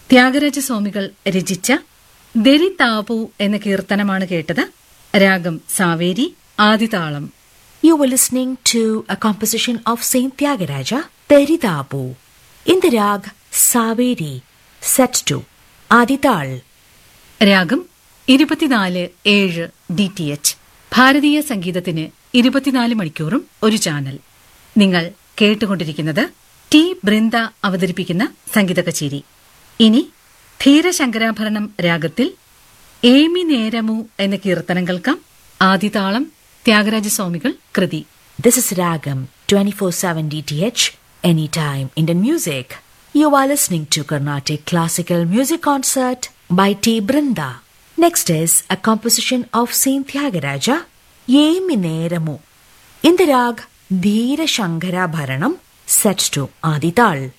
ത്യാഗരാജ സ്വാമികൾ രചിച്ച ദരി താപു എന്ന കീർത്തനമാണ് കേട്ടത് രാഗം Saveri ആദിതാളം You were listening to a composition of Saint Tyagaraja, Teridapu, in the rag Saveri, set to Adital. രാഗം ഇരുപത്തിനാല് ഏഴ് ഡി ടി എച്ച് ഭാരതീയ സംഗീതത്തിന് ഇരുപത്തിനാല് മണിക്കൂറും ഒരു ചാനൽ നിങ്ങൾ കേട്ടുകൊണ്ടിരിക്കുന്നത് ടി ബൃന്ദ അവതരിപ്പിക്കുന്ന സംഗീത കച്ചേരി ഇനി ധീരശങ്കരാഭരണം രാഗത്തിൽ ഏമി നേരമു എന്ന കീർത്തനം കേൾക്കാം ആദിതാളം ത്യാഗരാജസ്വാമികൾ കൃതി This is Ragam 24/7 DTH anytime Indian music. You are listening to Carnatic Classical Music Concert by T Brinda. Next is a composition of Saint Tyagaraja, Yemi Neramu. In the rag Dheera Shankara Bharanam set to Adital.